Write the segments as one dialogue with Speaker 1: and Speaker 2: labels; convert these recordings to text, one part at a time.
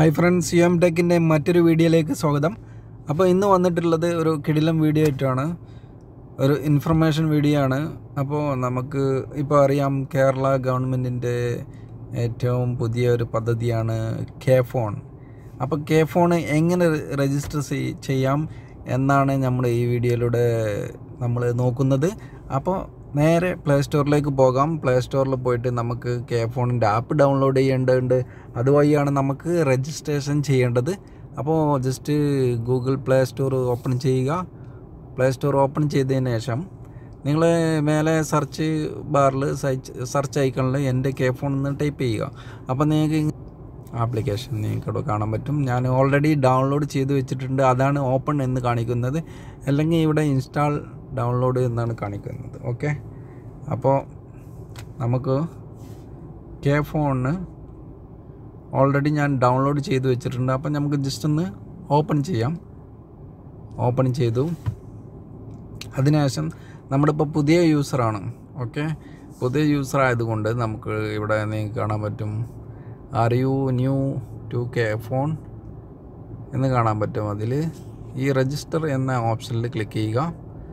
Speaker 1: hi friends U M ടെക്കിൻ്റെ മറ്റൊരു വീഡിയോയിലേക്ക് സ്വാഗതം അപ്പോൾ ഇന്ന് വന്നിട്ടുള്ളത് ഒരു കിടിലം വീഡിയോ ആയിട്ടാണ് ഒരു ഇൻഫർമേഷൻ വീഡിയോ ആണ് അപ്പോൾ നമുക്ക് ഇപ്പോൾ അറിയാം കേരള ഗവൺമെൻറ്റിൻ്റെ ഏറ്റവും പുതിയ ഒരു പദ്ധതിയാണ് കെ ഫോൺ അപ്പോൾ കെ ഫോൺ എങ്ങനെ രജിസ്റ്റർ ചെയ്- ചെയ്യാം എന്നാണ് നമ്മൾ ഈ വീഡിയോയിലൂടെ നമ്മൾ നോക്കുന്നത് അപ്പോൾ നേരെ പ്ലേ സ്റ്റോറിലേക്ക് പോകാം പ്ലേ സ്റ്റോറിൽ പോയിട്ട് നമുക്ക് കെ ഫോണിൻ്റെ ആപ്പ് ഡൗൺലോഡ് ചെയ്യേണ്ടതുണ്ട് അതുവഴിയാണ് നമുക്ക് രജിസ്ട്രേഷൻ ചെയ്യേണ്ടത് അപ്പോൾ just Google Play Store open ചെയ്യുക പ്ലേ സ്റ്റോർ ഓപ്പൺ ചെയ്തതിന് ശേഷം നിങ്ങൾ മേലെ സെർച്ച് ബാറിൽ സെർച്ച് ഐക്കണിൽ എൻ്റെ കെ ഫോൺ എന്ന് ടൈപ്പ് ചെയ്യുക അപ്പോൾ നിങ്ങൾക്ക് ആപ്ലിക്കേഷൻ നിങ്ങൾക്ക് ഇവിടെ കാണാൻ പറ്റും ഞാൻ ഓൾറെഡി ഡൗൺലോഡ് ചെയ്ത് വെച്ചിട്ടുണ്ട് അതാണ് ഓപ്പൺ എന്ന് കാണിക്കുന്നത് അല്ലെങ്കിൽ ഇവിടെ ഇൻസ്റ്റാൾ ഡൗൺലോഡ് എന്നാണ് കാണിക്കുന്നത് ഓക്കെ അപ്പോൾ നമുക്ക് കെ ഫോണിന് ഓൾറെഡി ഞാൻ ഡൗൺലോഡ് ചെയ്ത് വെച്ചിട്ടുണ്ട് അപ്പം നമുക്ക് ജസ്റ്റ് ഒന്ന് ഓപ്പൺ ചെയ്യാം ഓപ്പൺ ചെയ്തു അതിനുശേഷം നമ്മളിപ്പോൾ പുതിയ യൂസറാണ് ഓക്കെ പുതിയ യൂസർ ആയതുകൊണ്ട് നമുക്ക് ഇവിടെ നിങ്ങൾക്ക് കാണാൻ പറ്റും are you new to K FON എന്ന് കാണാൻ പറ്റും അതിൽ ഈ രജിസ്റ്റർ എന്ന ഓപ്ഷനിൽ ക്ലിക്ക് ചെയ്യുക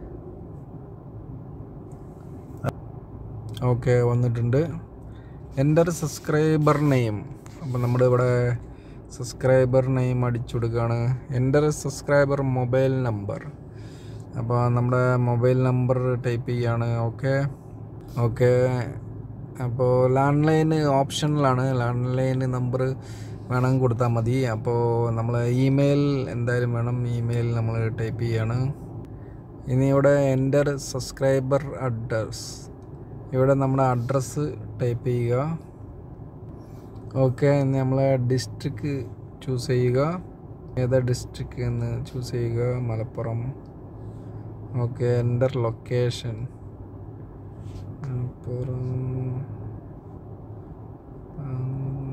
Speaker 1: ഓക്കെ വന്നിട്ടുണ്ട് എൻ്റെ ഒരു സബ്സ്ക്രൈബർ നെയിം അപ്പോൾ നമ്മുടെ ഇവിടെ സബ്സ്ക്രൈബർ നെയിം അടിച്ചു കൊടുക്കുകയാണ് എൻ്റെ ഒരു സബ്സ്ക്രൈബർ മൊബൈൽ നമ്പർ അപ്പോൾ നമ്മുടെ മൊബൈൽ നമ്പർ ടൈപ്പ് ചെയ്യാണ് ഓക്കെ ഓക്കെ അപ്പോൾ ലാൻഡ് ലൈൻ ഓപ്ഷനിലാണ് ലാൻഡ് ലൈൻ നമ്പർ വേണമെങ്കിൽ കൊടുത്താൽ മതി അപ്പോൾ നമ്മൾ ഇമെയിൽ എന്തായാലും വേണം ഇമെയിൽ നമ്മൾ ടൈപ്പ് ചെയ്യാണ് ഇനി ഇവിടെ എൻ്റെ സബ്സ്ക്രൈബർ അഡ്രസ് ഇവിടെ നമ്മുടെ അഡ്രസ്സ് ടൈപ്പ് ചെയ്യുക ഓക്കെ നമ്മൾ ഡിസ്ട്രിക്ട് ചൂസ് ചെയ്യുക ഏതാ ഡിസ്ട്രിക്ട് എന്ന് ചൂസ് ചെയ്യുക മലപ്പുറം ഓക്കെ എൻ്റെ ലൊക്കേഷൻ മലപ്പുറം ഉം,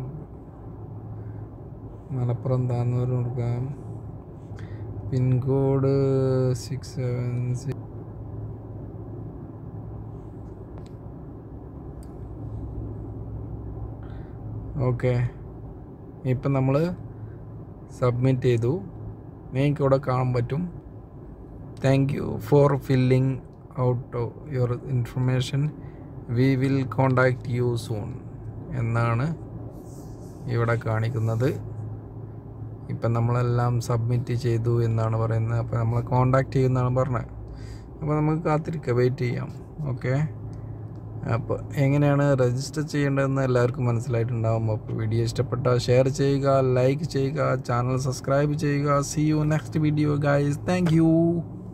Speaker 1: മലപ്പുറം താന്നൂർ കൊടുക്കാം pincode six seven six okay ഇപ്പം നമ്മൾ സബ്മിറ്റ് ചെയ്തു നിങ്ങൾക്ക് ഇവിടെ കാണാൻ പറ്റും thank you for filling out your information we will contact you soon എന്നാണ് ഇവിടെ കാണിക്കുന്നത് ഇപ്പം നമ്മളെല്ലാം സബ്മിറ്റ് ചെയ്തു എന്നാണ് പറയുന്നത് അപ്പോൾ നമ്മൾ കോണ്ടാക്ട് ചെയ്യുമെന്നാണ് പറഞ്ഞത് അപ്പോൾ നമുക്ക് കാത്തിരിക്കുക വെയിറ്റ് ചെയ്യാം ഓക്കെ അപ്പോൾ എങ്ങനെയാണ് രജിസ്റ്റർ ചെയ്യേണ്ടതെന്ന് എല്ലാവർക്കും മനസ്സിലായിട്ടുണ്ടാകും അപ്പോൾ വീഡിയോ ഇഷ്ടപ്പെട്ടാൽ ഷെയർ ചെയ്യുക ലൈക്ക് ചെയ്യുക ചാനൽ സബ്സ്ക്രൈബ് ചെയ്യുക see you next video guys thank U